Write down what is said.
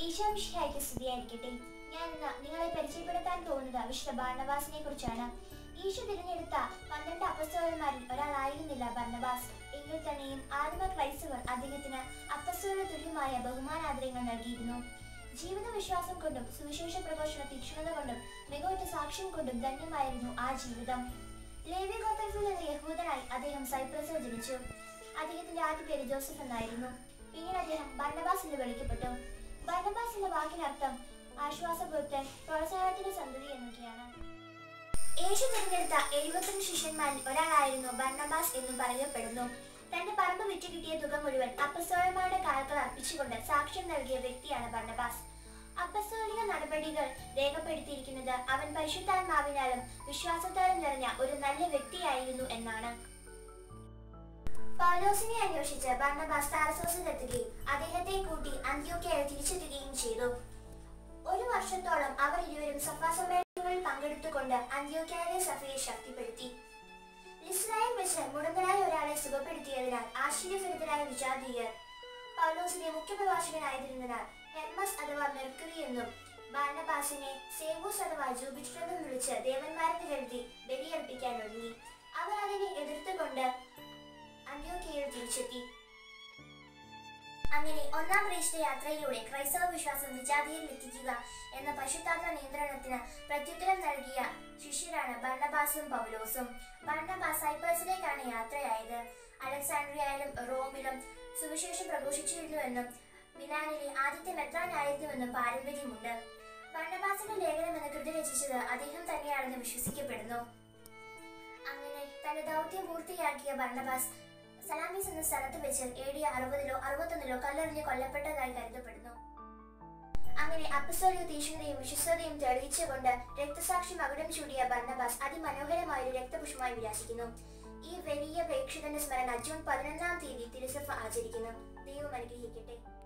ഈശോമിഷിഹായ്ക്ക് സ്തുതിയായിരിക്കട്ടെ ഞാൻ ഇന്ന് നിങ്ങളെ പരിചയപ്പെടുത്താൻ പോകുന്നത് വിശുദ്ധ ബാർണബാസിനെ കുറിച്ചാണ് ഈശോ തിരഞ്ഞെടുത്ത പന്ത്രണ്ട് അപ്പസ്തോലന്മാരിൽ ഒരാളായിരുന്നില്ല ബർണബാസ് എങ്കിൽ തന്നെയും ആദിമ ക്രൈസ്തവർ അദ്ദേഹത്തിന് അപ്പസ്തോല തുല്യമായ ബഹുമാനാദരങ്ങൾ നൽകിയിരുന്നു ജീവിത വിശ്വാസം കൊണ്ടും സുവിശേഷ പ്രഘോഷണ തീക്ഷ്ണത കൊണ്ടും മികവുറ്റ സാക്ഷ്യം കൊണ്ടും ധന്യമായിരുന്നു ആ ജീവിതം ലേവി ഗോത്രത്തിൽ നിന്ന് യഹൂദനായി അദ്ദേഹം സൈപ്രസിൽ ജനിച്ചു അദ്ദേഹത്തിന്റെ ആദ്യ പേര് ജോസഫ് എന്നായിരുന്നു പിന്നീട് അദ്ദേഹം ബർണബാസ് എന്ന് വിളിക്കപ്പെട്ടു ബർണബാസ് എന്ന വാക്കിനർത്ഥം ആശ്വാസപുത്രൻ പ്രോത്സാഹനത്തിന്റെ സന്തതി എന്നൊക്കെയാണ് യേശു തിരഞ്ഞെടുത്ത എഴുപത്തൊന്ന് ശിഷ്യന്മാരിൽ ഒരാളായിരുന്നു ബർണബാസ് എന്നും പറയപ്പെടുന്നു തന്റെ പറമ്പ് വിറ്റ് കിട്ടിയ തുക മുഴുവൻ അപ്പസ്തോലന്മാരുടെ കാൽക്കൽ അർപ്പിച്ചുകൊണ്ട് സാക്ഷ്യം നൽകിയ വ്യക്തിയാണ് ബർണബാസ് അപ്പസ്തോലിക നടപടികൾ രേഖപ്പെടുത്തിയിരിക്കുന്നത് അവൻ പരിശുദ്ധാത്മാവിനാലും വിശ്വാസത്താലും നിറഞ്ഞ ഒരു നല്ല വ്യക്തിയായിരുന്നു എന്നാണ് പൗലോസിനെ അന്വേഷിച്ച് ബർണബാസ് താരസോസിലെത്തുകയും അദ്ദേഹത്തെ കൂട്ടി അന്ത്യോക്കയിൽ തിരിച്ചെത്തുകയും ചെയ്തു ഒരു വർഷത്തോളം അവർ ഇരുവരും സഭാ സമ്മേളനങ്ങളിൽ പങ്കെടുത്തുകൊണ്ട് അന്ത്യോക്കയിലെ സഭയെ ശക്തിപ്പെടുത്തി ലിസ്രായിൽ വെച്ച് മുടന്തനായ ഒരാളെ സുഖപ്പെടുത്തിയതിനാൽ ആശ്ചര്യഭരിതരായ വിജാതീയർ പൗലോസിനെ മുഖ്യപ്രഭാഷകനായിരുന്നതിനാൽ ഹെർമസ് അഥവാ മെർക്കുറി എന്നും ബാർണബാസിനെ സേവൂസ് അഥവാ ജൂബിറ്റർ എന്നും വിളിച്ച് ദേവന്മാരെന്ന് കരുതി ബലിയർപ്പിക്കാൻ ഒരുങ്ങി അവർ അതിനെ എതിർത്തുകൊണ്ട് അന്ത്യോക്കയിൽ തിരിച്ചെത്തി അങ്ങനെ ഒന്നാം പ്രേക്ഷിത യാത്രയിലൂടെ ക്രൈസ്തവ വിശ്വാസം വിജാതിയിൽ എത്തിക്കുക എന്ന പശുത്താത്ര നിയന്ത്രണത്തിന് പ്രത്യുത്തരം നൽകിയ ശിഷ്യരാണ് ബർണബാസും പൗലോസും ബർണബാസ് സൈപ്രസിലേക്കാണ് യാത്രയായത് അലക്സാണ്ട്രിയയിലും റോമിലും സുവിശേഷം പ്രഘോഷിച്ചിരുന്നുവെന്നും മിലാനിലെ ആദ്യത്തെ മെത്രാനായിരുന്നുവെന്നും പാരമ്പര്യമുണ്ട് ബർണബാസിന്റെ ലേഖനം എന്ന കൃതി രചിച്ചത് അദ്ദേഹം തന്നെയാണെന്ന് വിശ്വസിക്കപ്പെടുന്നു അങ്ങനെ തന്റെ ദൗത്യം പൂർത്തിയാക്കിയ ബർണബാസ് സലാമീസ് എന്ന സ്ഥലത്ത് വെച്ച് എ ഡി അറുപതിലോ അറുപത്തൊന്നിലോ കല്ലെറിഞ്ഞ് കൊല്ലപ്പെട്ടതായി കരുതപ്പെടുന്നു അങ്ങനെ അപ്പസ്തോലിക തീക്ഷ്ണതയും വിശ്വസ്തതയും തെളിയിച്ചുകൊണ്ട് രക്തസാക്ഷി മകുടം ചൂടിയ ബർണബാസ് അതിമനോഹരമായ ഒരു രക്തപുഷ്പമായി വിരാജിക്കുന്നു ഈ വലിയ പ്രേക്ഷിതന്റെ സ്മരണ ജൂൺ പതിനൊന്നാം തീയതി തിരുസഭ ആചരിക്കുന്നു ദൈവം അനുഗ്രഹിക്കട്ടെ